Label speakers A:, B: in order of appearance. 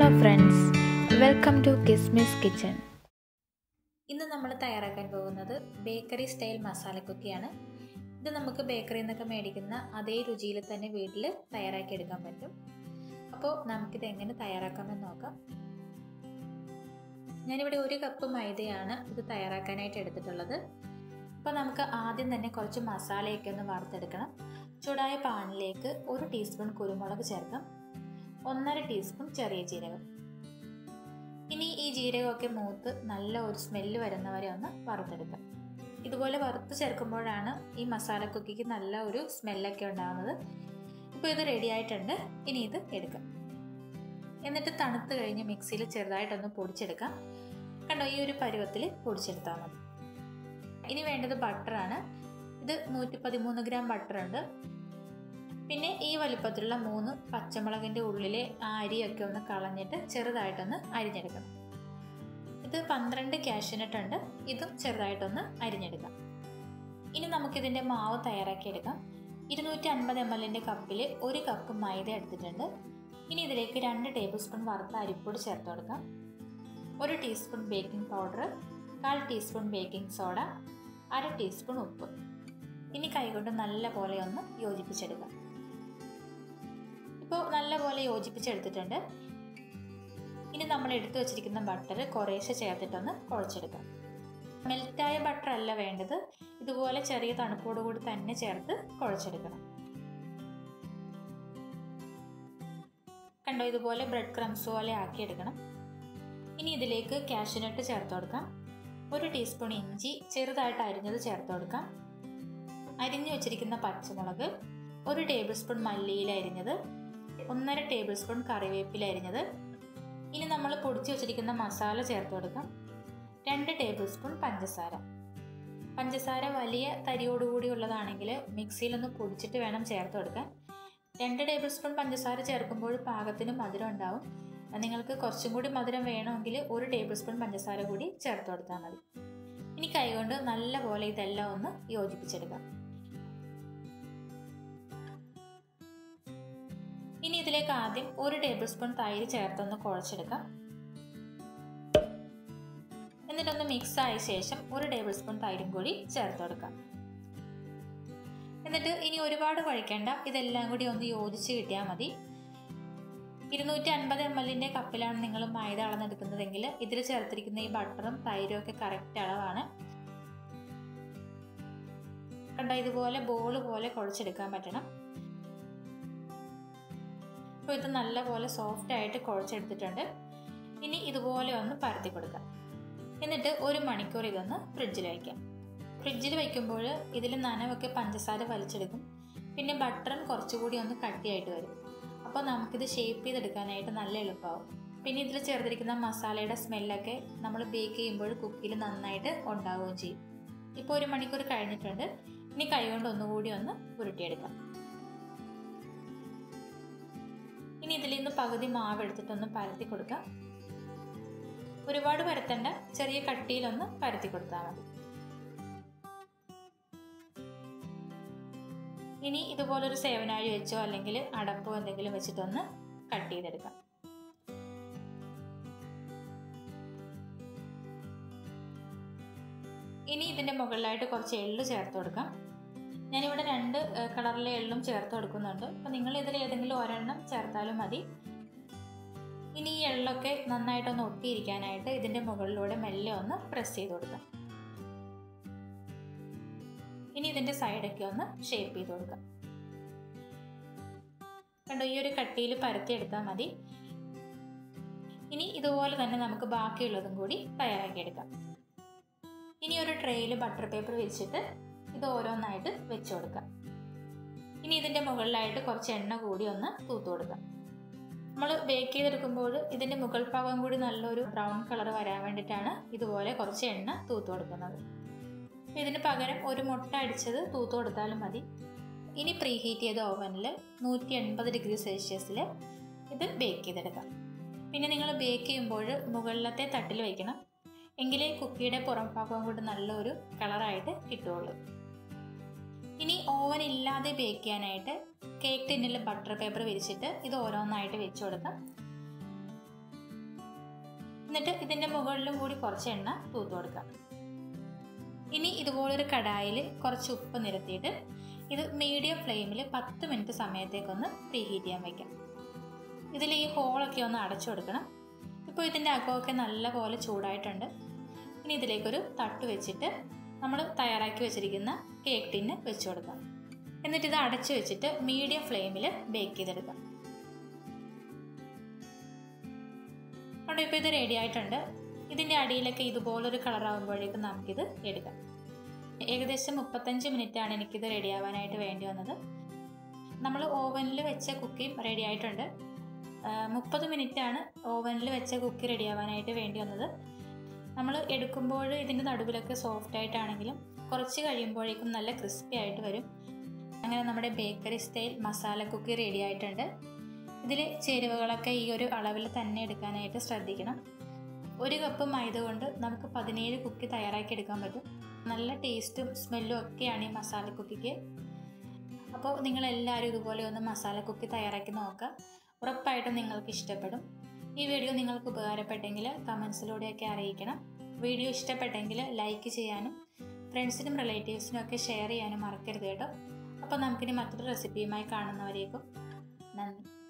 A: hello friends welcome to Kismis kitchen
B: ഇന്ന് നമ്മൾ തയ്യാറാക്കാൻ പോകുന്നത് ബേക്കറി സ്റ്റൈൽ മസാല കുക്കിയാണ് ഇത് നമുക്ക് ബേക്കറിയിൽ നിന്നൊക്കെ മേടിക്കുന്ന അതേ രുചിയിൽ തന്നെ വീട്ടിൽ തയ്യാറാക്കി എടുക്കാൻ പറ്റും അപ്പോൾ നമുക്കിത് എങ്ങനെ തയ്യാറാക്കാമെന്ന് നോക്കാം ഞാനിവിടെ ഒരു കപ്പ് മൈദയാണ് ഇത് തയ്യാറാക്കാനായിട്ട് എടുത്തിട്ടുള്ളത് അപ്പോൾ നമുക്ക് ആദ്യം തന്നെ കുറച്ച് മസാലയൊക്കെ ഒന്ന് വറുത്തെടുക്കണം ചൂടായ പാനിലേക്ക് ഒരു ടീസ്പൂൺ കുരുമുളക് ചേർക്കാം ഒന്നര ടീസ്പൂൺ ചെറിയ ജീരകം ഇനി ഈ ജീരകമൊക്കെ മൂത്ത് നല്ല ഒരു സ്മെല്ല് വരുന്നവരെ ഒന്ന് വറുത്തെടുക്കാം ഇതുപോലെ വറുത്ത് ചേർക്കുമ്പോഴാണ് ഈ മസാല കുക്കിക്ക് നല്ല ഒരു സ്മെല്ലൊക്കെ ഉണ്ടാകുന്നത് ഇപ്പോൾ ഇത് റെഡി ആയിട്ടുണ്ട് ഇനി ഇത് എടുക്കാം എന്നിട്ട് തണുത്ത് കഴിഞ്ഞ് മിക്സിയിൽ ചെറുതായിട്ടൊന്ന് പൊടിച്ചെടുക്കാം കണ്ടോ ഈ ഒരു പരുവത്തിൽ പൊടിച്ചെടുത്താൽ മതി ഇനി വേണ്ടത് ബട്ടറാണ് ഇത് നൂറ്റി പതിമൂന്ന് ഗ്രാം ബട്ടറുണ്ട് പിന്നെ ഈ വലിപ്പത്തിലുള്ള മൂന്ന് പച്ചമുളകിൻ്റെ ഉള്ളിലെ ആ അരിയൊക്കെ ഒന്ന് കളഞ്ഞിട്ട് ചെറുതായിട്ടൊന്ന് അരിഞ്ഞെടുക്കണം ഇത് പന്ത്രണ്ട് കാഷ്യനട്ട് ഉണ്ട് ഇതും ചെറുതായിട്ടൊന്ന് അരിഞ്ഞെടുക്കാം ഇനി നമുക്കിതിൻ്റെ മാവ് തയ്യാറാക്കിയെടുക്കാം ഇരുന്നൂറ്റി അൻപത് എം എല്ലിൻ്റെ കപ്പിൽ ഒരു കപ്പ് മൈദ എടുത്തിട്ടുണ്ട് ഇനി ഇതിലേക്ക് രണ്ട് ടേബിൾ സ്പൂൺ വറുത്ത അരിപ്പൊടി ചേർത്ത് കൊടുക്കാം ഒരു ടീസ്പൂൺ ബേക്കിംഗ് പൗഡർ കാൽ ടീസ്പൂൺ ബേക്കിംഗ് സോഡ അര ടീസ്പൂൺ ഉപ്പ് ഇനി കൈകൊണ്ട് നല്ല പോലെ ഒന്ന് യോജിപ്പിച്ചെടുക്കാം ഇപ്പോൾ നല്ലപോലെ യോജിപ്പിച്ചെടുത്തിട്ടുണ്ട് ഇനി നമ്മൾ എടുത്തു വച്ചിരിക്കുന്ന ബട്ടർ കുറേശ്ശെ ചേർത്തിട്ടൊന്ന് കുഴച്ചെടുക്കാം മെൽറ്റായ ബട്ടർ അല്ല വേണ്ടത് ഇതുപോലെ ചെറിയ തണുപ്പോടുകൂടി തന്നെ ചേർത്ത് കുഴച്ചെടുക്കണം കണ്ടോ ഇതുപോലെ ബ്രെഡ് ക്രംസ് പോലെ ആക്കിയെടുക്കണം ഇനി ഇതിലേക്ക് കാഷ്യൂനട്ട് ചേർത്ത് കൊടുക്കാം ഒരു ടീസ്പൂൺ ഇഞ്ചി ചെറുതായിട്ട് അരിഞ്ഞത് ചേർത്ത് കൊടുക്കാം അരിഞ്ഞു വെച്ചിരിക്കുന്ന പച്ചമുളക് ഒരു ടേബിൾ സ്പൂൺ മല്ലിയില അരിഞ്ഞത് ഒന്നര ടേബിൾ സ്പൂൺ കറിവേപ്പില അരിഞ്ഞത് ഇനി നമ്മൾ പൊടിച്ചു വെച്ചിരിക്കുന്ന മസാല ചേർത്ത് കൊടുക്കാം രണ്ട് ടേബിൾ സ്പൂൺ പഞ്ചസാര പഞ്ചസാര വലിയ തരിയോടുകൂടി ഉള്ളതാണെങ്കിൽ മിക്സിയിലൊന്ന് പൊടിച്ചിട്ട് വേണം ചേർത്ത് കൊടുക്കാൻ രണ്ട് ടേബിൾ സ്പൂൺ പഞ്ചസാര ചേർക്കുമ്പോൾ പാകത്തിന് മധുരം ഉണ്ടാവും നിങ്ങൾക്ക് കുറച്ചും കൂടി മധുരം വേണമെങ്കിൽ ഒരു ടേബിൾ സ്പൂൺ പഞ്ചസാര കൂടി ചേർത്ത് കൊടുത്താൽ മതി ഇനി കൈകൊണ്ട് നല്ല പോലെ ഇതെല്ലാം ഒന്ന് യോജിപ്പിച്ചെടുക്കാം ഇനി ഇതിലേക്ക് ആദ്യം ഒരു ടേബിൾ സ്പൂൺ തൈര് ചേർത്തൊന്ന് കുഴച്ചെടുക്കാം എന്നിട്ടൊന്ന് മിക്സ് ആയ ശേഷം ഒരു ടേബിൾ സ്പൂൺ തൈരും കൂടി ചേർത്ത് കൊടുക്കാം എന്നിട്ട് ഇനി ഒരുപാട് കുഴക്കേണ്ട ഇതെല്ലാം കൂടി ഒന്ന് യോജിച്ച് കിട്ടിയാൽ മതി ഇരുന്നൂറ്റി അൻപത് എം എല്ലിൻ്റെ കപ്പിലാണ് നിങ്ങൾ മൈദ അളന്നെടുക്കുന്നതെങ്കിൽ ഇതിൽ ചേർത്തിരിക്കുന്ന ഈ ബട്ടറും തൈരും ഒക്കെ കറക്റ്റ് അളവാണ് കണ്ടോ ഇതുപോലെ ബോൾ പോലെ കുഴച്ചെടുക്കാൻ പറ്റണം അപ്പോൾ ഇത് നല്ലപോലെ സോഫ്റ്റ് ആയിട്ട് കുഴച്ചെടുത്തിട്ടുണ്ട് ഇനി ഇതുപോലെ ഒന്ന് പരത്തി കൊടുക്കാം എന്നിട്ട് ഒരു മണിക്കൂർ ഇതൊന്ന് ഫ്രിഡ്ജിൽ വയ്ക്കാം ഫ്രിഡ്ജിൽ വയ്ക്കുമ്പോൾ ഇതിൽ നനവൊക്കെ പഞ്ചസാര വലിച്ചെടുക്കും പിന്നെ ബട്ടറും കുറച്ചുകൂടി ഒന്ന് കട്ടിയായിട്ട് വരും അപ്പോൾ നമുക്കിത് ഷേപ്പ് ചെയ്തെടുക്കാനായിട്ട് നല്ല എളുപ്പമാവും പിന്നെ ഇതിൽ ചേർത്തിരിക്കുന്ന മസാലയുടെ സ്മെല്ലൊക്കെ നമ്മൾ ബേക്ക് ചെയ്യുമ്പോൾ കുക്കിൽ നന്നായിട്ട് ഉണ്ടാവുകയും ചെയ്യും ഇപ്പോൾ ഒരു മണിക്കൂർ കഴിഞ്ഞിട്ടുണ്ട് ഇനി കൈകൊണ്ട് ഒന്നുകൂടി ഒന്ന് ഉരുട്ടിയെടുക്കാം ഇനി ഇതിൽ നിന്ന് പകുതി മാവ് എടുത്തിട്ടൊന്ന് പരത്തി കൊടുക്കാം ഒരുപാട് പരത്തണ്ട ചെറിയ കട്ടിയിലൊന്ന് പരത്തി കൊടുത്താൽ മതി ഇനി ഇതുപോലൊരു സേവനാഴി വെച്ചോ അല്ലെങ്കിൽ അടപ്പോ എന്തെങ്കിലും വെച്ചിട്ടൊന്ന് കട്ട് ചെയ്തെടുക്കാം ഇനി ഇതിൻ്റെ മുകളിലായിട്ട് കുറച്ച് എള്ള് ചേർത്ത് കൊടുക്കാം ഞാനിവിടെ രണ്ട് കളറിലെ എള്ളും ചേർത്ത് കൊടുക്കുന്നുണ്ട് അപ്പോൾ നിങ്ങൾ ഇതിൽ ഏതെങ്കിലും ഒരെണ്ണം ചേർത്താലും മതി ഇനി ഈ എള്ളൊക്കെ നന്നായിട്ടൊന്ന് ഒട്ടിയിരിക്കാനായിട്ട് ഇതിൻ്റെ മുകളിലൂടെ മെല്ലെ ഒന്ന് പ്രസ് ചെയ്ത് കൊടുക്കാം ഇനി ഇതിൻ്റെ സൈഡൊക്കെ ഒന്ന് ഷേപ്പ് ചെയ്ത് കൊടുക്കാം കണ്ടോ ഈ ഒരു കട്ടിയിൽ പരത്തിയെടുത്താൽ മതി ഇനി ഇതുപോലെ തന്നെ നമുക്ക് ബാക്കിയുള്ളതും കൂടി തയ്യാറാക്കിയെടുക്കാം ഇനി ഒരു ട്രേയിൽ ബട്ടർ പേപ്പർ വിരിച്ചിട്ട് ഇത് ഓരോന്നായിട്ട് വെച്ച് കൊടുക്കാം ഇനി ഇതിൻ്റെ മുകളിലായിട്ട് കുറച്ച് എണ്ണ കൂടി ഒന്ന് തൂത്ത് കൊടുക്കാം നമ്മൾ ബേക്ക് ചെയ്തെടുക്കുമ്പോൾ ഇതിൻ്റെ മുകൾ ഭാഗം കൂടി നല്ലൊരു ബ്രൗൺ കളർ വരാൻ വേണ്ടിയിട്ടാണ് ഇതുപോലെ കുറച്ച് എണ്ണ തൂത്ത് കൊടുക്കുന്നത് ഇതിന് പകരം ഒരു മുട്ട അടിച്ചത് തൂത്ത് കൊടുത്താലും മതി ഇനി പ്രീ ഹീറ്റ് ചെയ്ത ഓവനിൽ നൂറ്റി എൺപത് ഡിഗ്രി സെൽഷ്യസിൽ ഇത് ബേക്ക് ചെയ്തെടുക്കാം പിന്നെ നിങ്ങൾ ബേക്ക് ചെയ്യുമ്പോൾ മുകളിലത്തെ തട്ടിൽ വയ്ക്കണം എങ്കിലേ കുക്കിയുടെ പുറം ഭാഗം കൊണ്ട് നല്ലൊരു കളറായിട്ട് കിട്ടുകയുള്ളൂ ഇനി ഓവൻ ഇല്ലാതെ ബേക്ക് ചെയ്യാനായിട്ട് കേക്ക് ടിന്നിൽ ബട്ടർ പേപ്പർ വിരിച്ചിട്ട് ഇത് ഓരോന്നായിട്ട് വെച്ച് കൊടുക്കാം എന്നിട്ട് ഇതിൻ്റെ മുകളിലും കൂടി കുറച്ച് എണ്ണ തൂത്ത് കൊടുക്കാം ഇനി ഇതുപോലൊരു കടായിൽ കുറച്ച് ഉപ്പ് നിരത്തിയിട്ട് ഇത് മീഡിയം ഫ്ലെയിമിൽ പത്ത് മിനിറ്റ് സമയത്തേക്കൊന്ന് പ്രീ ഹീറ്റ് ചെയ്യാൻ വയ്ക്കാം ഇതിൽ ഈ ഹോളൊക്കെ ഒന്ന് അടച്ചു കൊടുക്കണം ഇപ്പോൾ ഇതിൻ്റെ അകമൊക്കെ നല്ലപോലെ ചൂടായിട്ടുണ്ട് ഇനി ഇതിലേക്കൊരു തട്ട് വെച്ചിട്ട് നമ്മൾ തയ്യാറാക്കി വെച്ചിരിക്കുന്ന കേക്ക് ടിന്ന് വെച്ച് കൊടുക്കാം എന്നിട്ട് ഇത് അടച്ചു വെച്ചിട്ട് മീഡിയം ഫ്ലെയിമിൽ ബേക്ക് ചെയ്തെടുക്കാം അതുകൊണ്ട് ഇപ്പോൾ ഇത് റെഡി ആയിട്ടുണ്ട് ഇതിൻ്റെ അടിയിലൊക്കെ ഇതുപോലൊരു കളറാകുമ്പോഴേക്കും നമുക്കിത് എടുക്കാം ഏകദേശം മുപ്പത്തഞ്ച് മിനിറ്റാണ് എനിക്കിത് റെഡി ആവാനായിട്ട് വേണ്ടി വന്നത് നമ്മൾ ഓവനിൽ വെച്ച കുക്കിയും റെഡി ആയിട്ടുണ്ട് മുപ്പത് മിനിറ്റാണ് ഓവനിൽ വെച്ച കുക്കി റെഡി ആവാനായിട്ട് വേണ്ടി വന്നത് നമ്മൾ എടുക്കുമ്പോൾ ഇതിൻ്റെ നടുവിലൊക്കെ സോഫ്റ്റ് ആയിട്ടാണെങ്കിലും കുറച്ച് കഴിയുമ്പോഴേക്കും നല്ല ക്രിസ്പി ആയിട്ട് വരും അങ്ങനെ നമ്മുടെ bakery style masala cookie ready ആയിട്ടുണ്ട് ഇതിൽ ചേരുവകളൊക്കെ ഈ ഒരു അളവിൽ തന്നെ എടുക്കാനായിട്ട് ശ്രദ്ധിക്കണം ഒരു കപ്പ് മൈദ കൊണ്ട് നമുക്ക് പതിനേഴ് കുക്കി തയ്യാറാക്കി എടുക്കാൻ പറ്റും നല്ല ടേസ്റ്റും സ്മെല്ലും ഒക്കെയാണ് ഈ മസാല കുക്കിക്ക് അപ്പോൾ നിങ്ങളെല്ലാവരും ഇതുപോലെ ഒന്ന് മസാല കുക്കി തയ്യാറാക്കി നോക്കുക ഉറപ്പായിട്ടും നിങ്ങൾക്ക് ഇഷ്ടപ്പെടും ഈ വീഡിയോ നിങ്ങൾക്ക് ഉപകാരപ്പെട്ടെങ്കിൽ കമൻസിലൂടെയൊക്കെ അറിയിക്കണം വീഡിയോ ഇഷ്ടപ്പെട്ടെങ്കിൽ ലൈക്ക് ചെയ്യാനും ഫ്രണ്ട്സിനും റിലേറ്റീവ്സിനും ഒക്കെ ഷെയർ ചെയ്യാനും മറക്കരുത് കേട്ടോ അപ്പോൾ നമുക്കിനി മറ്റൊരു റെസിപ്പിയുമായി കാണുന്നവരേക്കും നന്ദി